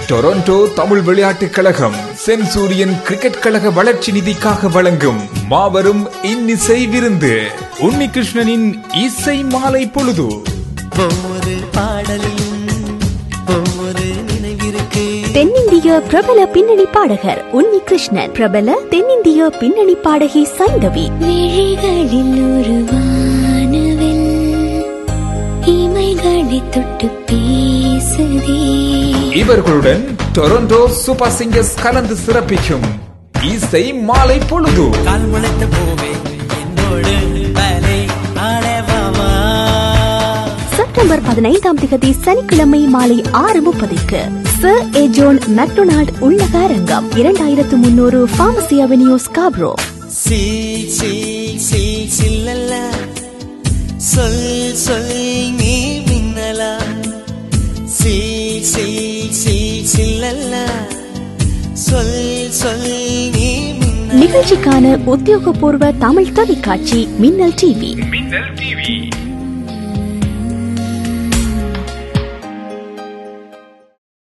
Toronto Tamil விளையாட்டுக் கழகம் சென்சூரியன் cricket கழக வளர்ச்சி நிதிக்காக வழங்கும் மாபெரும் இன்னிசை விருந்து உன்னிகிருஷ்ணனின் இசை மாலை பொழுது ஒவ்வொரு பாடலிலும் ஒவ்வொரு நினைவிருக்கு தென்னிந்திய பிரபல பின்னணி பாடகர் உன்னி கிருஷ்ணன் பிரபல தென்னிந்திய பின்னணி பாடகி சைந்தவி விழிகளில் ஒரு வானவில் இமைகளை தொட்டு பேசுதே இவர்களுடன் டொரண்டோ சூப்பர் சிங்கர்ஸ் கலந்து சிறப்பிக்கும் இசை மாலை பொழுது கால் முளைத்த பூவே என்னோடு பலே ஆடவாமா செப்டம்பர் பதினைந்தாம் திகதி சனிக்கிழமை மாலை ஆறு முப்பதுக்கு சர் ஏஜோன் மெக்டொனால்ட் உள்ளக அரங்கம் இரண்டாயிரத்து முன்னூறு பார்மசி அவென்யூ ஸ்காப்ரோ சீ சீ சீ சில்லல்ல சொல் சொல் நீ மின்னலா சீ சீ சீ சில்லல்ல சொல் சொல் நீ மின்னலா நிகழ்ச்சிக்கான உத்தியோகபூர்வ தமிழ் தொலைக்காட்சி மின்னல் டிவி மின்னல் டிவி